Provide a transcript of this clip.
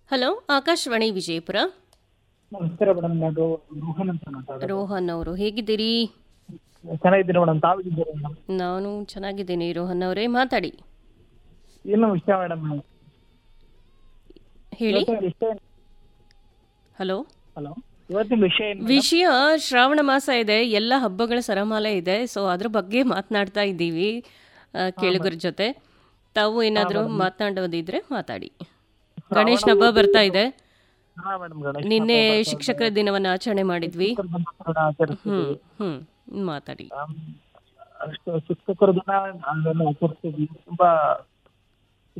hello Akashvani Vijayapura ನಮಸ್ಕಾರ madam ನಾನು ರೋಹನ್ ಅಂತ ಮಾತಾಡೋದು ರೋಹನ್ ಅವರು ಹೇಗಿದ್ದೀರಿ ಚೆನ್ನಾಗಿದ್ದೀನಿ ಮೇಡಮ್ ತಾವಿದ್ದೀರಿ ಮೇಡಮ್ ನಾನು ಚೆನ್ನಾಗಿದ್ದೀನಿ ರೋಹನ್ ಅವರೇ ಮಾತಾಡಿ ಏನು ವಿಷಯ ಮೇಡಮ್ ಹೇಳಿ ಇವತ್ತಿನ ವಿಷಯ ಹಲೋ ಹಲೋ ಇವತ್ತಿನ ವಿಷಯ ಏನು ವಿಷಯ ಶ್ರಾವಣ ಮಾಸ ಇದೆ ಎಲ್ಲ ಹಬ್ಬಗಳ ಸರಮಾಲೆ ಇದೆ ಸೊ ಅದ್ರ ಬಗ್ಗೆ ಮಾತನಾಡ್ತಾ ಇದ್ದೀವಿ ಆ, ಕೇಳುಗರ ಜೊತೆ ತಾವು ಏನಾದರೂ ಮಾತನಾಡೋದಿದ್ರೆ ಮಾತಾಡಿ ಗಣೇಶ್ ಹಬ್ಬ ಬರ್ತಾ ಇದೆ ಹಾ ಮೇಡಮ್ ಗಣೇಶ ನಿನ್ನೆ ಶಿಕ್ಷಕರ ದಿನವನ್ನು ಆಚರಣೆ ಮಾಡಿದ್ವಿ ಹಬ್ಬವನ್ನ ಆಚರಿಸ್ತೀವಿ ಹ್ಮ್ ಹ್ಮ್ ಮಾತಾಡಿ ಆಮ್, ಅಷ್ಟು ಶಿಕ್ಷಕರ ದಿನ ಅದನ್ನು ಆಚರಿಸ್ತೀವಿ ತುಂಬಾ